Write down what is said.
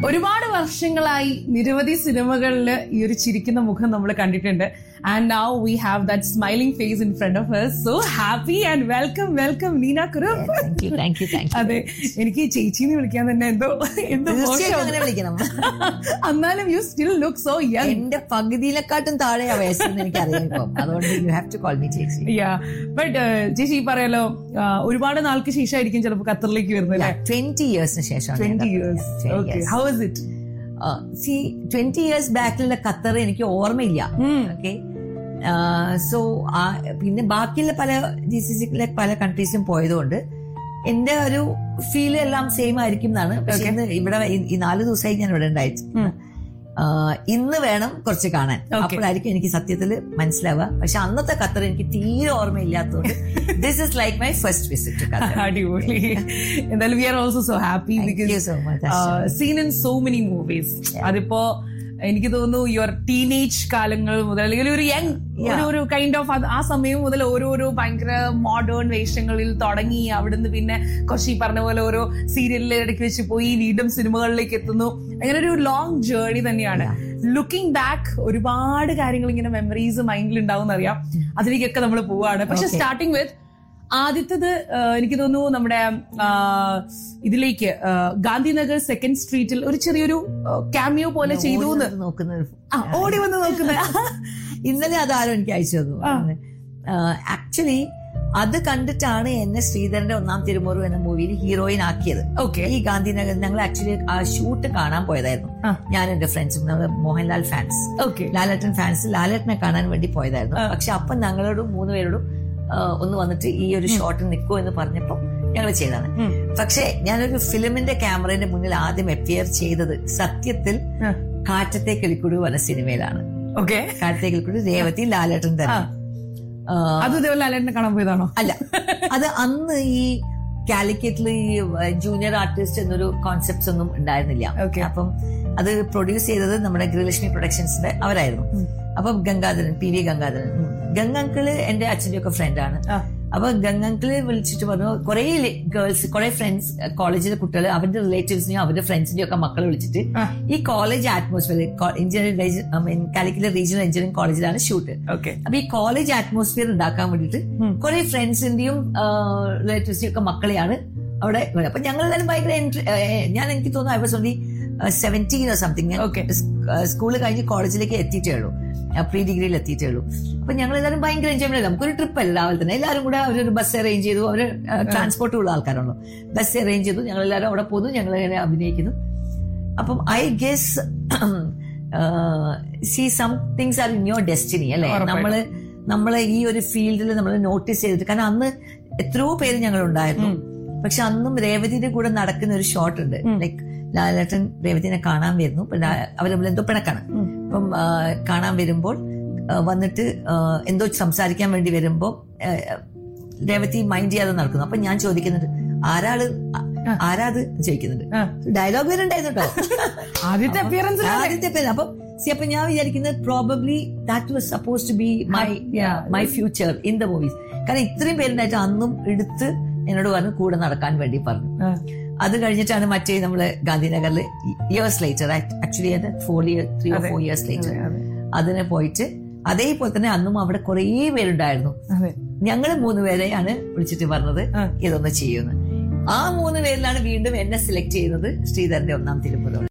ഒരുപാട് വർഷങ്ങളായി നിരവധി സിനിമകളിൽ ഈ ഒരു ചിരിക്കുന്ന മുഖം നമ്മൾ കണ്ടിട്ടുണ്ട് and now we have that smiling face in front of hers so happy and welcome welcome Neena Kurup thank you thank you thank you അതെ എനിക്ക് ചേച്ചിന്ന് വിളിക്കാൻ തന്നെ എന്തോ എന്തോ തീർച്ചയായിട്ടും മോശം. അങ്ങനെ വിളിക്കണം എന്നാലും you still look so young എന്റെ പകുതിയിലെക്കാട്ടും താഴെയാ വയസ്സെന്ന് എനിക്കറിയാം ഇപ്പം അതുകൊണ്ട് you have to call me chechi yeah but ചേച്ചി ഈ പറയാലോ ആ, ഒരുപാട് നാൾക്ക് ശേഷമായിരിക്കും ചിലപ്പോൾ ഖത്തറിലേക്ക് വരുന്നത് അല്ലേ ട്വന്റി ഇയേഴ്സിന് ശേഷമാണ് twenty years okay how is it see twenty years ബാക്കിലുള്ള ഖത്തർ എനിക്ക് ഓർമ്മയില്ല ഓക്കെ സോ പിന്നെ ബാക്കിയുള്ള പല ജി സി സിയിലെ പല കൺട്രീസും പോയതുകൊണ്ട് എന്റെ ഒരു ഫീൽ എല്ലാം സെയിം ആയിരിക്കും എന്നാണ് പക്ഷെ ഇന്ന് ഇവിടെ ഈ- ഈ നാല് ദിവസമായി ഞാൻ ഇവിടെ ഉണ്ടായിട്ട് ആ, ഇന്ന് വേണം കുറച്ച് കാണാൻ അപ്പോഴായിരിക്കും എനിക്ക് സത്യത്തിൽ മനസ്സിലാവുക പക്ഷെ അന്നത്തെ ഖത്തർ എനിക്ക് തീരെ ഓർമ്മയില്ലാത്തതുകൊണ്ട് this is like my first visit Qatar അടിപൊളി എന്തായാലും we are also so happy Thank you so much, seen in so many movies അതിപ്പോ എനിക്ക് തോന്നുന്നു യുവർ ടീനേജ് കാലങ്ങൾ മുതൽ അല്ലെങ്കിൽ ഒരു യങ് ഒരു ഒരു കൈൻഡ് ഓഫ് ആ സമയം മുതൽ ഓരോരോ ഭയങ്കര മോഡേൺ വേഷങ്ങളിൽ തുടങ്ങി അവിടുന്ന് പിന്നെ കുറച്ച് ഈ പറഞ്ഞ പോലെ ഓരോ സീരിയലിൽ ഇടയ്ക്ക് വെച്ച് പോയി വീണ്ടും സിനിമകളിലേക്ക് എത്തുന്നു അങ്ങനെ ഒരു ലോങ് ജേർണി തന്നെയാണ് ലുക്കിംഗ് ബാക്ക് ഒരുപാട് കാര്യങ്ങൾ ഇങ്ങനെ മെമ്മറീസ് മൈൻഡിൽ ഉണ്ടാവും അറിയാം അതിലേക്കൊക്കെ നമ്മൾ പോവാണ് പക്ഷെ സ്റ്റാർട്ടിങ് വിത്ത് ആദ്യത്തത് ആ, എനിക്ക് തോന്നുന്നു നമ്മുടെ ആ, ഇതിലേക്ക് ആ, ഗാന്ധിനഗർ സെക്കൻഡ് സ്ട്രീറ്റിൽ ഒരു ചെറിയൊരു ക്യാമിയോ പോലെ ചെയ്തു എന്ന് നോക്കുന്നത് ആ, ഓടി വന്ന് നോക്കുന്നത് ഇന്നലെ അതാരോ എനിക്ക് അയച്ചു തന്നു ആക്ച്വലി അത് കണ്ടിട്ടാണ് എന്നെ ശ്രീധരന്റെ ഒന്നാം തിരുമുറു എന്ന മൂവിയിൽ ഹീറോയിൻ ആക്കിയത് ഓക്കെ ഈ ഗാന്ധിനഗർ ഞങ്ങൾ ആക്ച്വലി ആ ഷൂട്ട് കാണാൻ പോയതായിരുന്നു ആ. ഞാൻ എന്റെ ഫ്രണ്ട്സും നമ്മൾ Mohanlal fans okay Lalettan fans ലാലേട്ടനെ കാണാൻ വേണ്ടി പോയതായിരുന്നു പക്ഷെ അപ്പം ഞങ്ങളോടും മൂന്ന് പേരോടും ആ, ഒന്ന് വന്നിട്ട് ഈ ഒരു ഷോട്ട് നിൽക്കൂ എന്ന് പറഞ്ഞപ്പോൾ ഞങ്ങൾ ചെയ്തതാണ് പക്ഷെ ഞാനൊരു ഫിലിമിന്റെ ക്യാമറയുടെ മുന്നിൽ ആദ്യം അപ്പിയർ ചെയ്തത് സത്യത്തിൽ കാറ്റത്തെ കിളിക്കുടു എന്ന സിനിമയിലാണ് ഓക്കെ കാറ്റത്തെ കിളിക്കുടു രേവതി ലാലേട്ടൻ തന്നെ ആ, അത് ഇതേപോലെ അലേട്ടനെ കാണാൻ പോയതാണോ അല്ല അത് അന്ന് ഈ കാലിക്കറ്റിൽ ഈ ജൂനിയർ ആർട്ടിസ്റ്റ് എന്നൊരു കോൺസെപ്റ്റ്സ് ഒന്നും ഉണ്ടായിരുന്നില്ല Okay. അപ്പം അത് പ്രൊഡ്യൂസ് ചെയ്തത് നമ്മുടെ ഗൃഹലക്ഷ്മി പ്രൊഡക്ഷൻസിന്റെ അവരായിരുന്നു അപ്പം ഗംഗാധരൻ പി വി ഗംഗാധരൻ ഗംഗങ്കിള് എന്റെ അച്ഛന്റെ ഒക്കെ ഫ്രണ്ടാണ് ആ. അപ്പൊ ഗംഗങ്കിള് വിളിച്ചിട്ട് പറഞ്ഞു കുറെ ഗേൾസ് കുറെ ഫ്രണ്ട്സ് കോളേജിലെ കുട്ടികൾ അവരുടെ റിലേറ്റീവ്സിനെയും അവരുടെ ഫ്രണ്ട്സിന്റെയും ഒക്കെ മക്കളെ വിളിച്ചിട്ട് ആ. ഈ college atmosphere engineering Calicut regional engineering കോളേജിലാണ് ഷൂട്ട് ഓക്കെ അപ്പൊ ഈ കോളേജ് അറ്റ്മോസ്ഫിയർ ഉണ്ടാക്കാൻ വേണ്ടിയിട്ട് കുറെ ഫ്രണ്ട്സിന്റെയും റിലേറ്റീവ്സിന്റെയും ഒക്കെ മക്കളെയാണ് അവിടെ ഉള്ളത്. അപ്പൊ ഞങ്ങൾ എല്ലാവരും ഭയങ്കര ഇൻട്ര- ഏഹ് ഞാൻ എനിക്ക് തോന്നുന്നു I was only seventeen something Okay. School കഴിഞ്ഞ് കോളേജിലേക്ക് എത്തിയിട്ടേ ഉള്ളൂ പ്രീ ഡിഗ്രിയിൽ എത്തിയിട്ടേ ഉള്ളൂ അപ്പൊ ഞങ്ങൾ എല്ലാവരും ഭയങ്കര എൻജോയ്മെന്റ് നമുക്കൊരു ട്രിപ്പ് അല്ല രാവിലെ തന്നെ എല്ലാവരും കൂടെ അവരൊരു ബസ് അറേഞ്ച് ചെയ്തു അവര് ട്രാൻസ്പോർട്ട് ഉള്ള ആൾക്കാരാണല്ലോ ബസ് അറേഞ്ച് ചെയ്തു ഞങ്ങൾ എല്ലാവരും അവിടെ പോന്നു ഞങ്ങൾ ഇങ്ങനെ അഭിനയിക്കുന്നു അപ്പം I guess see some things are in your destiny അല്ലെ നമ്മള് നമ്മളെ ഈ ഒരു ഫീൽഡിൽ നമ്മൾ നോട്ടീസ് ചെയ്തിട്ട് കാരണം അന്ന് എത്രയോ പേര് ഞങ്ങൾ ഉണ്ടായിരുന്നു പക്ഷെ അന്നും രേവതിയുടെ കൂടെ നടക്കുന്ന ഒരു ഷോട്ട് ഉണ്ട് ലൈക്ക് ലാലേട്ടൻ രേവതിനെ കാണാൻ വരുന്നു അപ്പൊ ലാ- അവര് തമ്മിൽ എന്തോ പിണക്കാണ് അപ്പം ആ, കാണാൻ വരുമ്പോൾ ആ, വന്നിട്ട് ആ, എന്തോ സംസാരിക്കാൻ വേണ്ടി വരുമ്പോ ആ, രേവതി മൈൻഡ് ചെയ്യാതെ നടക്കുന്നു അപ്പൊ ഞാൻ ചോദിക്കുന്നുണ്ട് ആരാള് ആ- ആരാത് ചോദിക്കുന്നുണ്ട് ആ. ഡയലോഗ് വരുന്നുണ്ടായിരുന്നു കേട്ടോ ആദ്യത്തെ അപ്പിയറൻസ് ആദ്യത്തെ പേര് അപ്പൊ see, അപ്പൊ ഞാൻ വിചാരിക്കുന്നത് probably that was suppose to be my my future in the movies കാരണം ഇത്രയും പേരുണ്ടായിട്ട് അന്നും എടുത്ത് എന്നോട് പറഞ്ഞു കൂടെ നടക്കാൻ വേണ്ടി പറഞ്ഞു അത് കഴിഞ്ഞിട്ടാണ് മറ്റേ നമ്മള് ഗാന്ധിനഗറിൽ ഇയേഴ്സ് ലേറ്റർ ആക്ച്വലി അത് four year three four years later അതിന് പോയിട്ട് അതേപോലെ തന്നെ അന്നും അവിടെ കുറേ പേരുണ്ടായിരുന്നു അതെ ഞങ്ങൾ മൂന്ന് പേരെയാണ് വിളിച്ചിട്ട് പറഞ്ഞത് ആ. ഇതൊന്ന് ചെയ്യുന്നു ആ മൂന്ന് പേരിലാണ് വീണ്ടും എന്നെ സെലക്ട് ചെയ്യുന്നത് ശ്രീധരന്റെ ഒന്നാം തിരുപ്പതോടെ